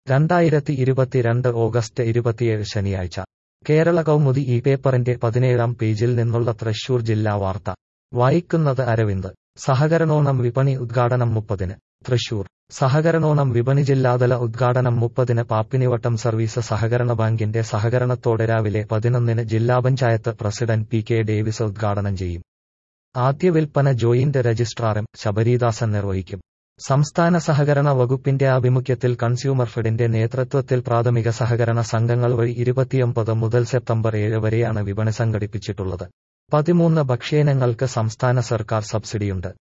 രണ്ടായിരത്തി ഇരുപത്തിരണ്ട് ഓഗസ്റ്റ് ഇരുപത്തിയേഴ് ശനിയാഴ്ച കേരള കൗമുദി ഈ പേപ്പറിന്റെ പതിനേഴാം പേജിൽ നിന്നുള്ള തൃശൂർ ജില്ലാ വാർത്ത വായിക്കുന്നത് അരവിന്ദ് സഹകരണോണം വിപണി ഉദ്ഘാടനം മുപ്പതിന് തൃശൂർ സഹകരണോണം വിപണി ജില്ലാതല ഉദ്ഘാടനം മുപ്പതിന് പാപ്പിനിവട്ടം സർവീസ് സഹകരണ ബാങ്കിന്റെ സഹകരണത്തോടെ രാവിലെ പതിനൊന്നിന് ജില്ലാ panchayat president P K Davis ഉദ്ഘാടനം ചെയ്യും ആദ്യ വിൽപ്പന ജോയിന്റ് രജിസ്ട്രാറും ശബരീദാസൻ നിർവഹിക്കും സംസ്ഥാന സഹകരണ വകുപ്പിന്റെ ആഭിമുഖ്യത്തിൽ കൺസ്യൂമർ ഫെഡിന്റെ നേതൃത്വത്തിൽ പ്രാഥമിക സഹകരണ സംഘങ്ങൾ വഴി ഇരുപത്തിയൊമ്പത് മുതൽ സെപ്റ്റംബർ ഏഴ് വരെയാണ് വിപണി സംഘടിപ്പിച്ചിട്ടുള്ളത് പതിമൂന്ന് ഭക്ഷ്യയിനങ്ങൾക്ക് സംസ്ഥാന സർക്കാർ സബ്സിഡിയുണ്ട്